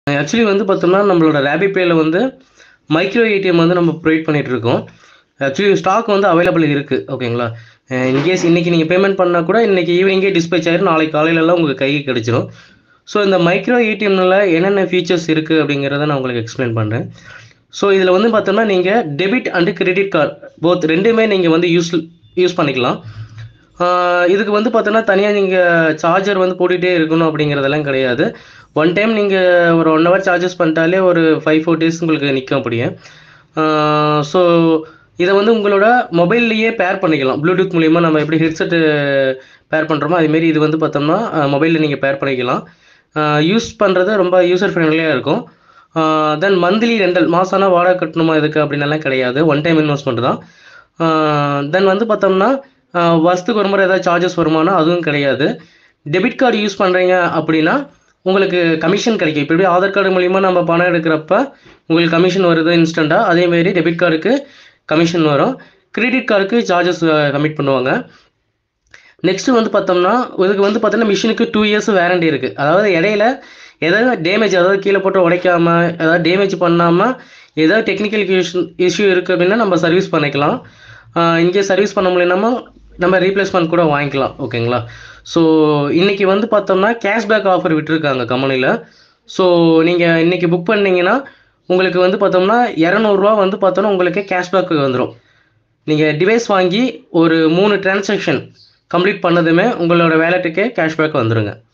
actually வந்து பார்த்தோம்னா நம்மளோட ரேபி பேயில் வந்து மைக்ரோ ஏடிஎம் வந்து நம்ம ப்ரொவைட் பண்ணிட்டு இருக்கோம் ஆக்சுவலி ஸ்டாக் வந்து அவைலபிள் இருக்குது ஓகேங்களா இன்கேஸ் இன்றைக்கி நீங்கள் பேமெண்ட் பண்ணால் கூட இன்றைக்கி ஈவினிங்கே டிஸ்பேச் ஆயிரும் நாளைக்கு காலையிலலாம் உங்களுக்கு கைக்கு கிடைச்சிரும் ஸோ இந்த மைக்ரோ ஏடிஎம்ல என்னென்ன ஃபீச்சர்ஸ் இருக்குது அப்படிங்கிறத நான் உங்களுக்கு எக்ஸ்பிளைன் பண்ணுறேன் ஸோ இதில் வந்து பார்த்தோம்னா நீங்கள் debit and credit card both ரெண்டுமே நீங்கள் வந்து யூஸ் யூஸ் பண்ணிக்கலாம் ஆஹ் இதுக்கு வந்து பார்த்தோன்னா தனியாக நீங்கள் சார்ஜர் வந்து போட்டுகிட்டே இருக்கணும் அப்படிங்கிறதெல்லாம் கிடையாது ஒன் டைம் நீங்கள் ஒரு ஒன் ஹவர் சார்ஜஸ் பண்ணிட்டாலே ஒரு ஃபைவ் ஃபோர் டேஸ் உங்களுக்கு நிற்கும் அப்படியே ஸோ இதை வந்து உங்களோட மொபைல்லையே பேர் பண்ணிக்கலாம் ப்ளூடூத் மூலிமா நம்ம எப்படி ஹெட்செட்டு பேர் பண்ணுறோமோ அதேமாரி இது வந்து பார்த்தோம்னா மொபைலில் நீங்கள் பேர் பண்ணிக்கலாம் யூஸ் பண்ணுறது ரொம்ப யூசர் ஃப்ரெண்ட்லியாக இருக்கும் தென் மந்த்லி ரெண்டல் மாசானா வாடகை கட்டணுமா இதுக்கு அப்படின்னலாம் கிடையாது ஒன் டைம் இன்வெஸ்ட்மெண்ட் தான் தென் வந்து பார்த்தோம்னா ஆஹ் வருஷத்துக்கு ஒரு முறை ஏதாவது சார்ஜஸ் வருமானா அதுவும் கிடையாது டெபிட் கார்டு யூஸ் பண்ணுறீங்க அப்படின்னா உங்களுக்கு கமிஷன் கிடைக்கும் இப்போ எப்படி ஆதார் கார்டு மூலிமா நம்ம பணம் எடுக்கிறப்ப உங்களுக்கு கமிஷன் வருது இன்ஸ்டண்ட்டாக அதேமாரி டெபிட் கார்டுக்கு கமிஷன் வரும் கிரெடிட் கார்டுக்கு சார்ஜஸ் கமிட் பண்ணுவாங்க நெக்ஸ்ட்டு வந்து பார்த்தோம்னா இதுக்கு வந்து பார்த்தோம்னா மிஷினுக்கு டூ இயர்ஸ் வேரண்டி இருக்குது அதாவது இடையில ஏதாவது டேமேஜ் அதாவது கீழே போட்டு உடைக்காம ஏதாவது டேமேஜ் பண்ணாமல் ஏதாவது டெக்னிக்கல் இஷ்யூ இஷ்யூ இருக்குது அப்படின்னா நம்ம சர்வீஸ் பண்ணிக்கலாம் இங்கே சர்வீஸ் பண்ண முடியலனாம நம்ம ரீப்ளேஸ்மெண்ட் கூட வாங்கிக்கலாம் ஓகேங்களா ஸோ இன்றைக்கி வந்து பார்த்தோம்னா கேஷ்பேக் ஆஃபர் விட்டுருக்காங்க கம்பெனியில் ஸோ நீங்கள் இன்றைக்கி புக் பண்ணீங்கன்னா உங்களுக்கு வந்து பார்த்தோம்னா இரநூறுவா வந்து பார்த்தோன்னா உங்களுக்கு கேஷ்பேக் வந்துடும் நீங்கள் டிவைஸ் வாங்கி ஒரு மூணு டிரான்சாக்ஷன் கம்ப்ளீட் பண்ணதுமே உங்களோட வேலெட்டுக்கே கேஷ்பேக் வந்துடுங்க